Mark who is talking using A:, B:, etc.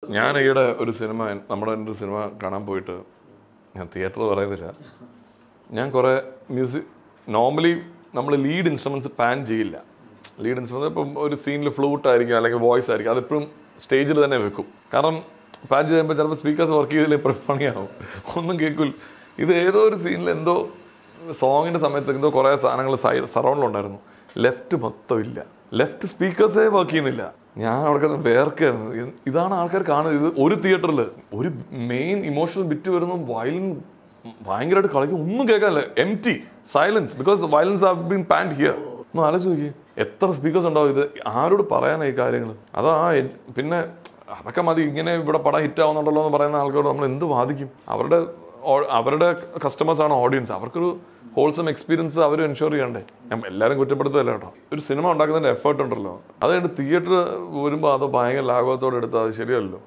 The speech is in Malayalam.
A: ഞാൻ ഈയിടെ ഒരു സിനിമ നമ്മുടെ ഒരു സിനിമ കാണാൻ പോയിട്ട് ഞാൻ തിയേറ്റർ പറയുന്നില്ല ഞാൻ കുറേ മ്യൂസിക് നോർമലി നമ്മൾ ലീഡ് ഇൻസ്ട്രുമെന്റ്സ് പാൻ ചെയ്യില്ല ലീഡ് ഇൻസ്ട്രുമെന്റ് ഇപ്പം ഒരു സീനിൽ ഫ്ലൂട്ട് ആയിരിക്കും അല്ലെങ്കിൽ വോയിസ് ആയിരിക്കും അതെപ്പോഴും സ്റ്റേജിൽ തന്നെ വെക്കും കാരണം പാൻ ചെയ്യുമ്പോൾ ചിലപ്പോൾ സ്പീക്കേഴ്സ് വർക്ക് ചെയ്തില്ല ഇപ്പോഴും പണിയാവും ഒന്നും കേൾക്കില്ല ഇത് ഏതോ ഒരു സീനിൽ എന്തോ സോങ്ങിന്റെ സമയത്ത് എന്തോ കുറേ സാധനങ്ങൾ സറൗണ്ടിലുണ്ടായിരുന്നു ലെഫ്റ്റ് മൊത്തം ഇല്ല ലെഫ്റ്റ് സ്പീക്കേഴ്സേ വർക്ക് ചെയ്യുന്നില്ല ഞാൻ അവിടെ കിടന്ന് വേർക്കായിരുന്നു ഇത് ഇതാണ് ആൾക്കാർ കാണുന്നത് ഇത് ഒരു തിയേറ്ററിൽ ഒരു മെയിൻ ഇമോഷണൽ ബിറ്റ് വരുന്നു വയലിൻ ഭയങ്കരമായിട്ട് കളിക്കും ഒന്നും കേൾക്കാനില്ല empty silence because violins have been panned here ഒന്ന് ആലോചിച്ച് നോക്കി എത്ര സ്പീക്കേഴ്സ് ഉണ്ടാവും ഇത് ആരോട് പറയാനാ ഈ കാര്യങ്ങൾ അതാ എൻ- പിന്നെ അതൊക്കെ മതി ഇങ്ങനെ ഇവിടെ പടം ഹിറ്റ് ആവുന്നുണ്ടല്ലോ എന്ന് പറയുന്ന ആൾക്കാരോട് നമ്മൾ എന്ത് വാദിക്കും അവരുടെ ഓ- അവരുടെ കസ്റ്റമേഴ്സ് ആണ് ഓഡിയൻസ് അവർക്കൊരു ഹോൾസം എക്സ്പീരിയൻസ് അവർ എൻഷുർ ചെയ്യണ്ടേ ഞാൻ എല്ലാവരും കുറ്റപ്പെടുത്തല്ല കേട്ടോ ഒരു സിനിമ ഉണ്ടാക്കുന്നതിന്റെ എഫേർട്ട് ഉണ്ടല്ലോ അത് തിയേറ്റർ വരുമ്പോൾ അത് ഭയങ്കര ലാഘവത്തോടെ എടുത്താൽ അത് ശരിയല്ലോ